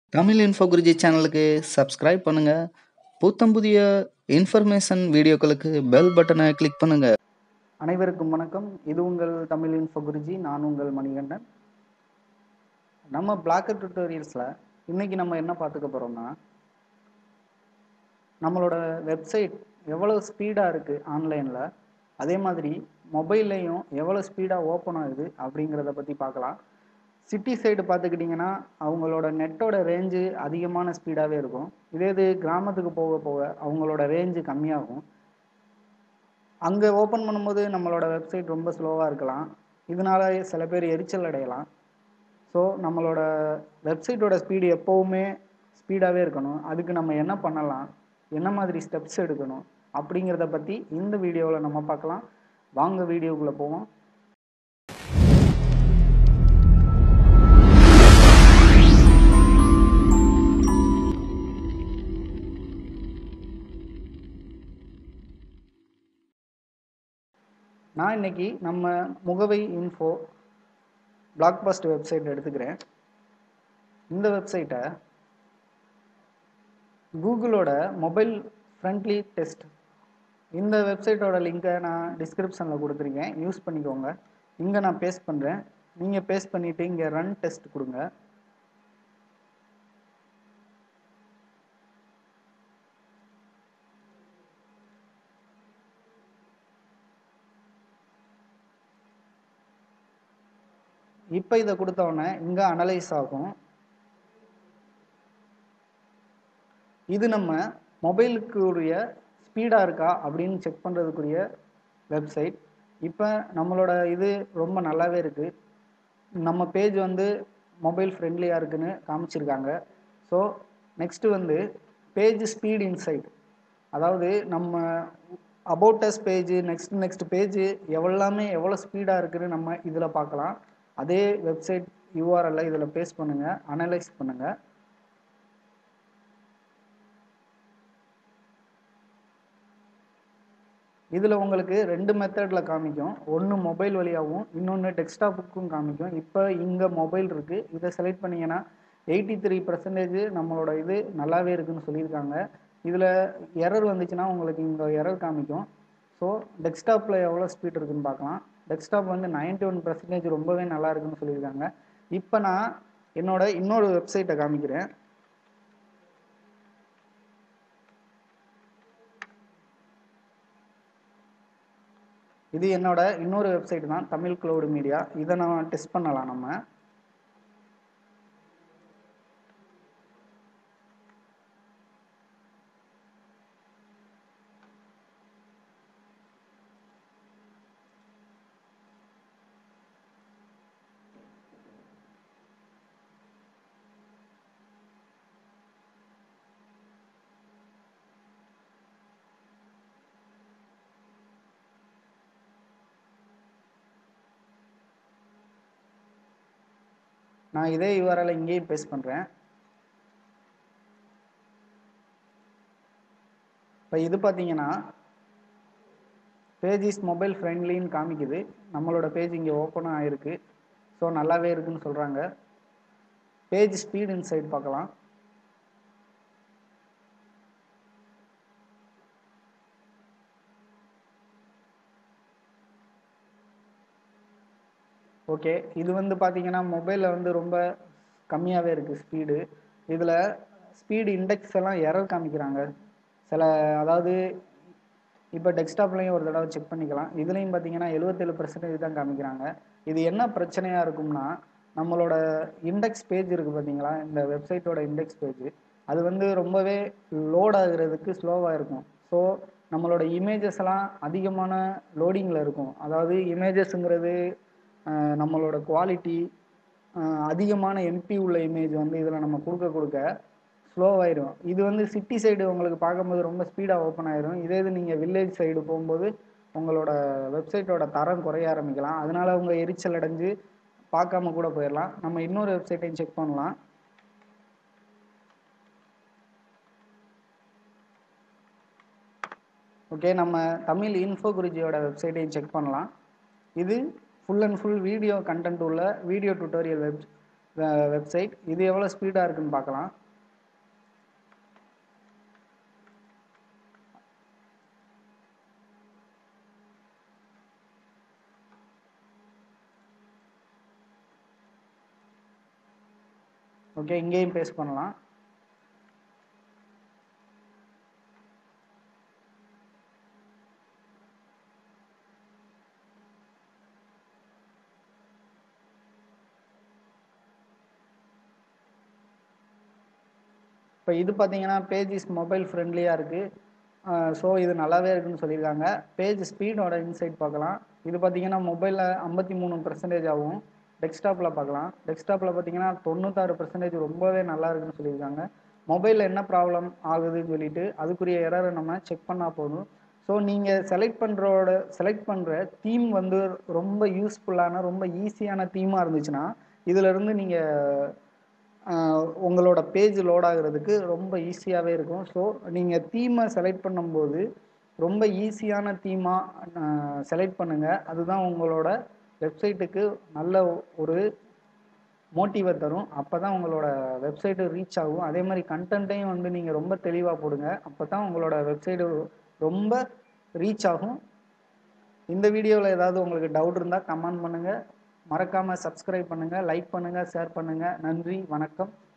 Tamil info Guruji சேனலுக்கு subscribe பண்ணுங்க புத்தம் புதிய இன்ஃபர்மேஷன் வீடியோக்களுக்கு பெல் பட்டனை கிளிக் பண்ணுங்க அனைவருக்கும் வணக்கம் இது உங்கள் தமிழ் இன்ஃபோ குருஜி நான் உங்கள் மணிகண்டன் நம்ம பிளாக்கர் டுட்டோரியல்ஸில் இன்னைக்கு நம்ம என்ன பார்த்துக்க போகிறோம்னா நம்மளோட வெப்சைட் எவ்வளோ ஸ்பீடாக இருக்குது ஆன்லைனில் அதே மாதிரி மொபைல்லையும் எவ்வளோ ஸ்பீடாக ஓப்பன் ஆகுது அப்படிங்கிறத பற்றி பார்க்கலாம் சிட்டி சைடு பார்த்துக்கிட்டிங்கன்னா அவங்களோட நெட்டோட ரேஞ்சு அதிகமான ஸ்பீடாகவே இருக்கும் இதே இது கிராமத்துக்கு போக போக அவங்களோட ரேஞ்சு கம்மியாகும் அங்கே ஓப்பன் பண்ணும்போது நம்மளோட வெப்சைட் ரொம்ப ஸ்லோவாக இருக்கலாம் இதனால சில பேர் எரிச்சல் அடையலாம் ஸோ நம்மளோட வெப்சைட்டோட ஸ்பீடு எப்போவுமே ஸ்பீடாகவே இருக்கணும் அதுக்கு நம்ம என்ன பண்ணலாம் என்ன மாதிரி ஸ்டெப்ஸ் எடுக்கணும் அப்படிங்கிறத பற்றி இந்த வீடியோவில் நம்ம பார்க்கலாம் வாங்க வீடியோக்குள்ளே போவோம் நான் இன்னைக்கு நம்ம முகவை இன்ஃபோ பிளாக்பாஸ்ட் வெப்சைட் எடுத்துக்கிறேன் இந்த வெப்சைட்டை கூகுளோட மொபைல் ஃப்ரெண்ட்லி டெஸ்ட் இந்த வெப்சைட்டோட லிங்கை நான் டிஸ்கிரிப்ஷனில் கொடுத்துருக்கேன் யூஸ் பண்ணிக்கோங்க இங்கே நான் பேஸ்ட் பண்ணுறேன் நீங்கள் பேஸ்ட் பண்ணிவிட்டு இங்கே ரன் டெஸ்ட் கொடுங்க இப்போ இதை கொடுத்தோடனே இங்கே அனலைஸ் ஆகும் இது நம்ம மொபைலுக்கு உரிய ஸ்பீடாக இருக்கா அப்படின்னு செக் பண்ணுறதுக்குரிய வெப்சைட் இப்போ நம்மளோட இது ரொம்ப நல்லாவே இருக்குது நம்ம பேஜ் வந்து மொபைல் ஃப்ரெண்ட்லியாக இருக்குன்னு காமிச்சிருக்காங்க ஸோ நெக்ஸ்ட்டு வந்து பேஜ் ஸ்பீட் இன்சைட் அதாவது நம்ம about us page next next page எவ்வளோமே எவ்வளோ ஸ்பீடாக இருக்குன்னு நம்ம இதில் பார்க்கலாம் அதே வெப்சைட் யூஆர்எல்ல இதில் பேஸ்ட் பண்ணுங்கள் அனலைஸ் பண்ணுங்கள் இதில் உங்களுக்கு ரெண்டு மெத்தடில் காமிக்கும் ஒன்று மொபைல் வழியாகவும் இன்னொன்று டெஸ்க்டாப்புக்கும் காமிக்கும் இப்போ இங்கே மொபைல் இருக்குது இதை செலக்ட் பண்ணிங்கன்னா எயிட்டி த்ரீ பர்சன்டேஜ் நம்மளோட இது நல்லாவே இருக்குன்னு சொல்லியிருக்காங்க இதில் எரர் வந்துச்சுன்னா உங்களுக்கு இங்கே எரர் காமிக்கும் ஸோ டெஸ்க்டாப்பில் எவ்வளோ ஸ்பீட் இருக்குன்னு பார்க்கலாம் டெஸ்க்டாப் வந்து நைன்டி ஒன் பர்சன்டேஜ் ரொம்பவே நல்லா இருக்குன்னு சொல்லியிருக்காங்க இப்போ நான் என்னோட இன்னொரு வெப்சைட்டை காமிக்கிறேன் இது என்னோட இன்னொரு வெப்சைட் தான் தமிழ் க்ளவுடு மீடியா இதை நான் டெஸ்ட் பண்ணலாம் நம்ம நான் இதே யூஆர்எல் இங்கேயும் பேஸ்ட் பண்ணுறேன் இப்போ இது பார்த்தீங்கன்னா பேஜ் இஸ் மொபைல் ஃப்ரெண்ட்லின்னு காமிக்குது நம்மளோட பேஜ் இங்கே ஓப்பன் ஆகிருக்கு ஸோ நல்லாவே இருக்குன்னு சொல்கிறாங்க பேஜ் ஸ்பீட் இன்சைட் பார்க்கலாம் ஓகே இது வந்து பார்த்தீங்கன்னா மொபைலில் வந்து ரொம்ப கம்மியாகவே இருக்குது ஸ்பீடு இதில் ஸ்பீடு இண்டெக்ஸ் எல்லாம் எரர் காமிக்கிறாங்க சில அதாவது இப்போ டெஸ்க்டாப்லேயும் ஒரு தடவை செக் பண்ணிக்கலாம் இதுலேயும் பார்த்தீங்கன்னா எழுபத்தேழு பர்சன்டேஜ் தான் காமிக்கிறாங்க இது என்ன பிரச்சனையாக இருக்கும்னா நம்மளோட இண்டெக்ஸ் பேஜ் இருக்குது பார்த்தீங்களா இந்த வெப்சைட்டோட இண்டெக்ஸ் பேஜ் அது வந்து ரொம்பவே லோட் ஆகுறதுக்கு ஸ்லோவாக இருக்கும் ஸோ நம்மளோட இமேஜஸ் எல்லாம் அதிகமான லோடிங்கில் இருக்கும் அதாவது இமேஜஸ்ங்கிறது நம்மளோட குவாலிட்டி அதிகமான எம்பி உள்ள இமேஜ் வந்து இதில் நம்ம கொடுக்க கொடுக்க ஸ்லோவாயிடும் இது வந்து சிட்டி சைடு உங்களுக்கு பார்க்கும்போது ரொம்ப ஸ்பீடாக ஓப்பன் ஆயிரும் இதே இது நீங்கள் வில்லேஜ் சைடு போகும்போது உங்களோட வெப்சைட்டோட தரம் குறைய ஆரம்பிக்கலாம் அதனால அவங்க எரிச்சல் அடைஞ்சு பார்க்காம கூட போயிடலாம் நம்ம இன்னொரு வெப்சைட்டையும் செக் பண்ணலாம் ஓகே நம்ம தமிழ் இன்ஃபோ குருஜியோட வெப்சைட்டையும் செக் பண்ணலாம் இது full and full video content உள்ள வீடியோ டுட்டோரியல் வெப் வெப்சைட் இது எவ்வளோ ஸ்பீடாக இருக்குன்னு பார்க்கலாம் ஓகே இங்கேயும் பேஸ்ட் பண்ணலாம் இப்போ இது பார்த்தீங்கன்னா பேஜ் இஸ் மொபைல் ஃப்ரெண்ட்லியாக இருக்குது ஸோ இது நல்லாவே இருக்குன்னு சொல்லியிருக்காங்க பேஜ் ஸ்பீடோட இன்சைட் பார்க்கலாம் இது பார்த்தீங்கன்னா மொபைலில் ஐம்பத்தி மூணு பர்சன்டேஜ் ஆகும் டெஸ்க்டாப்பில் பார்க்கலாம் டெஸ்க்டாப்பில் பார்த்தீங்கன்னா தொண்ணூத்தாறு பர்சன்டேஜ் ரொம்பவே நல்லா இருக்குன்னு சொல்லியிருக்காங்க மொபைலில் என்ன ப்ராப்ளம் ஆகுதுன்னு சொல்லிட்டு அதுக்குரிய எரரை நம்ம செக் பண்ணால் போதும் ஸோ நீங்கள் செலக்ட் பண்ணுறோட செலக்ட் பண்ணுற தீம் வந்து ரொம்ப யூஸ்ஃபுல்லான ரொம்ப ஈஸியான தீமாக இருந்துச்சுன்னா இதிலிருந்து நீங்கள் உங்களோட பேஜ் லோட் ஆகுறதுக்கு ரொம்ப ஈஸியாகவே இருக்கும் ஸோ நீங்கள் தீமை செலக்ட் பண்ணும்போது ரொம்ப ஈஸியான தீமாக செலக்ட் பண்ணுங்கள் அதுதான் உங்களோட வெப்சைட்டுக்கு நல்ல ஒரு மோட்டிவை தரும் அப்போ தான் உங்களோட வெப்சைட்டு ரீச் ஆகும் அதே மாதிரி கண்டென்ட்டையும் வந்து நீங்கள் ரொம்ப தெளிவாக போடுங்க அப்போ தான் உங்களோட வெப்சைட்டு ரொம்ப ரீச் ஆகும் இந்த வீடியோவில் ஏதாவது உங்களுக்கு டவுட் இருந்தால் கமெண்ட் பண்ணுங்கள் மறக்காமல் சப்ஸ்கிரைப் பண்ணுங்கள் லைக் பண்ணுங்கள் ஷேர் பண்ணுங்கள் நன்றி வணக்கம்